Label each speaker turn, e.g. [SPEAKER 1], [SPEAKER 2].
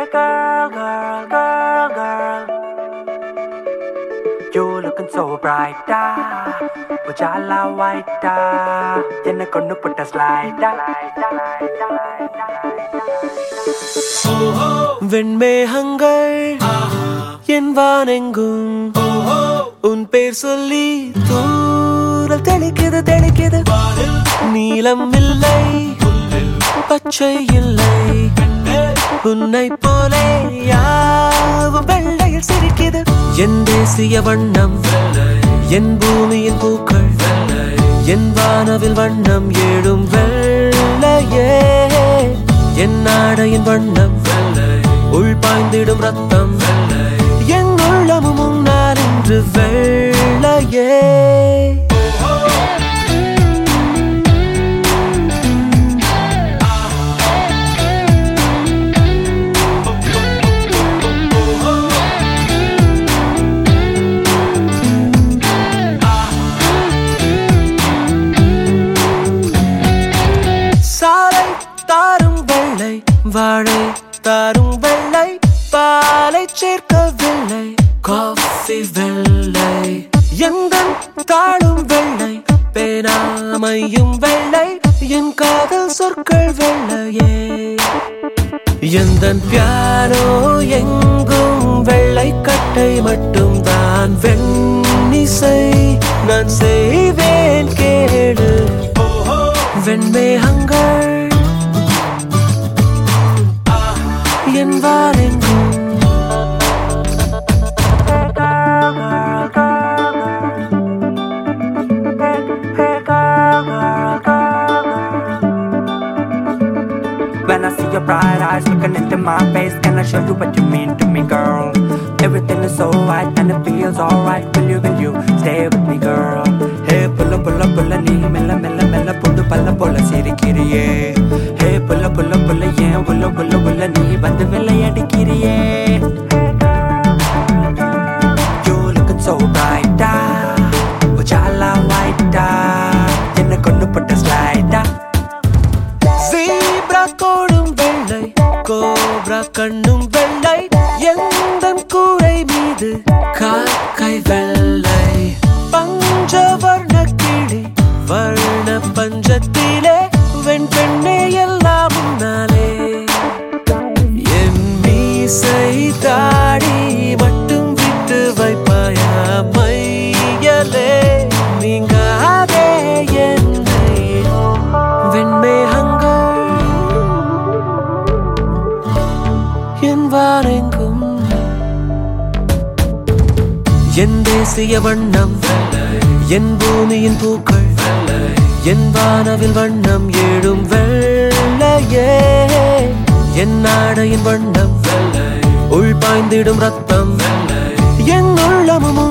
[SPEAKER 1] girl, girl, girl, girl. You looking so bright, ah. Ujala white, ah. என்ன கொண்டு புட்ட slide
[SPEAKER 2] வெண்மேகங்கள் என் வானெங்கும் உன் பேர் சொல்லி தூரல் தெளிக்குது தெளிக்குது நீலம் இல்லை பச்சை இல்லை உன்னை போலே யாவும் வெள்ளையில் சிரிக்குது என் தேசிய வண்ணம் என் பூமியின் பூக்கள் என் வானவில் வண்ணம் ஏழும் வெள்ளையே என் நாடையின் வண்ணம் உள் பாய்ந்திடும் ரத்தம் என் உள்ளமும் முன்னால் இன்று வெள்ளையே சாலை தாரும் வெள்ளை வாழை தாரும் வெள்ளை பாலை சேர்க்கவில்லை காஃபி வெள்ளை எந்த தாளும் வெள்ளை பேனாமையும் வெள்ளை என் காதல் சொற்கள் வெள்ளையே எந்த பியானோ எங்கும் வெள்ளை கட்டை மட்டும் தான் வெண்ணிசை நான் செய்வேன் கேளு வெண்மேகங்கள் என் வாரெங்கும்
[SPEAKER 1] When I see your bright eyes looking into my face, can I show you what you mean to me, girl? Everything is so right and it feels alright. Will you, will you stay with me, girl? Hey, pulla, pulla, pulla, நீ மெல்ல மெல்ல மெல்ல புது பல்ல போல சிரிக்கிறியே ஹே புல்ல புல்ல புல்ல ஏன் உள்ள உள்ள உள்ள நீ வந்து விளையாடிக்கிறியே You looking so bright, ah. Ujala white, ah. என்ன கொண்டு போட்ட slide, ah.
[SPEAKER 2] ஜீப்ரா தோடும் வெள்ளை கோப்ரா கண்ணும் வெள்ளை எந்த கூரை மீது காக்கை வெள்ளை பஞ்சவர்ண கிளி வர்ண பஞ்சத்திலே வெண் பெண்ணே எல்லாம் முன்னாலே என் மீசை தாடி மட்டும் விட்டு வைப்பாயா மையலே நீங்காதே என்னை வெண்மேகங்கள் என் வாரெங்கும் என் தேசிய வண்ணம் என் பூமியின் பூக்கள் என் வானவில் வண்ணம் ஏழும் வெள்ளையே என் நாடையின் வண்ணம் உள் பாய்ந்திடும் ரத்தம் என் உள்ளமும்